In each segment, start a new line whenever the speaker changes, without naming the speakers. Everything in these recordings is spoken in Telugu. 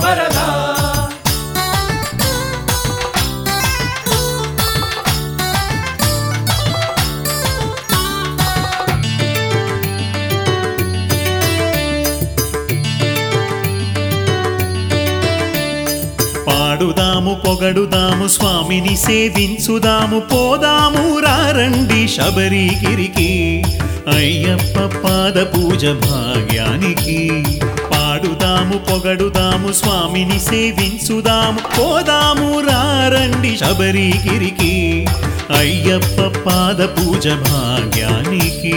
వరదా
పాడుదాము పొగడుదాము స్వామిని సేవించుదాము పోదాము రారండి శబరిగిరికి అయ్యప్ప పాద పూజ భాగ్యానికి పాడుదాము పొగడుదాము స్వామిని సేవించుదాము పోదాము రారండి శబరిగిరికి అయ్యప్ప పాద పూజ భాగ్యానికి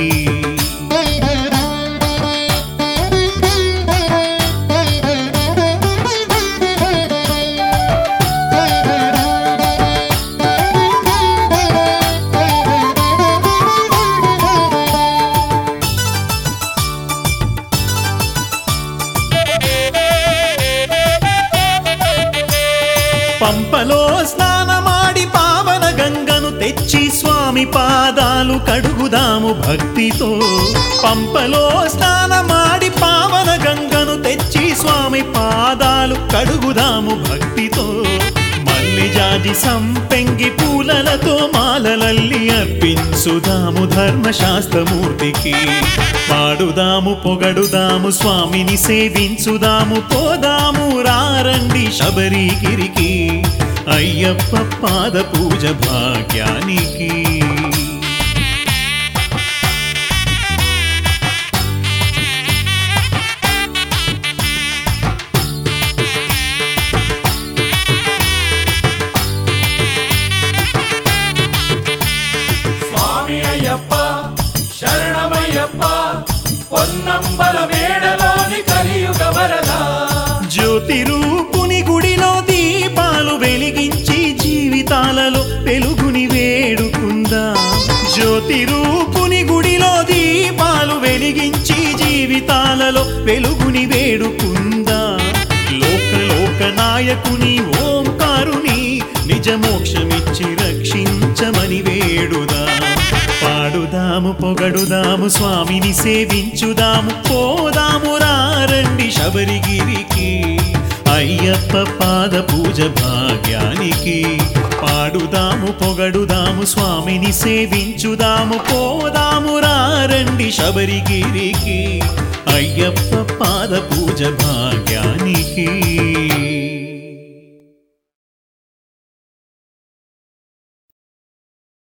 పంపలో స్నానమాడి పావన గంగను తెచ్చి స్వామి పాదాలు కడుగుదాము భక్తితో పంపలో స్నానమాడి పావన గంగను తెచ్చి స్వామి పాదాలు కడుగుదాము భక్తితో మల్లి జాజి సంపెంగి పూలలతో మాలలల్లి అర్పించుదాము ధర్మశాస్త్రమూర్తికి పాడుదాము పొగడుదాము స్వామిని సేవించుదాము పోదాము రారండి శబరిగిరికి అయ్యప్ప పాద పూజ భాగ్యానికి
స్వామి అయ్యప్ప శరణమయ్యప్ప పొన్నంబల మేడలోని కలియుగ వరదా
జ్యోతి రూపుని గుడిలో దీపాలు వెలిగించి జీవితాలలో వెలుగుని వేడుకుందా జ్యోతి రూపుని గుడిలో దీపాలు వెలిగించి జీవితాలలో వెలుగుని వేడుకుందా లోక లోక నాయకుని ఓంకారుని నిజ మోక్షమిచ్చి రక్షించమని వేడుదా పాడుదాము పొగడుదాము స్వామిని సేవించుదాము పోదాము రారండి శబరిగిరికి అయ్యప్ప పాద పూజ భాగ్యానికి పాడుదాము పొగడుదాము స్వామిని సేవించుదాము పోదాము రారండి శబరిగిరికి అయ్యప్ప పాద పూజ భాగ్యానికి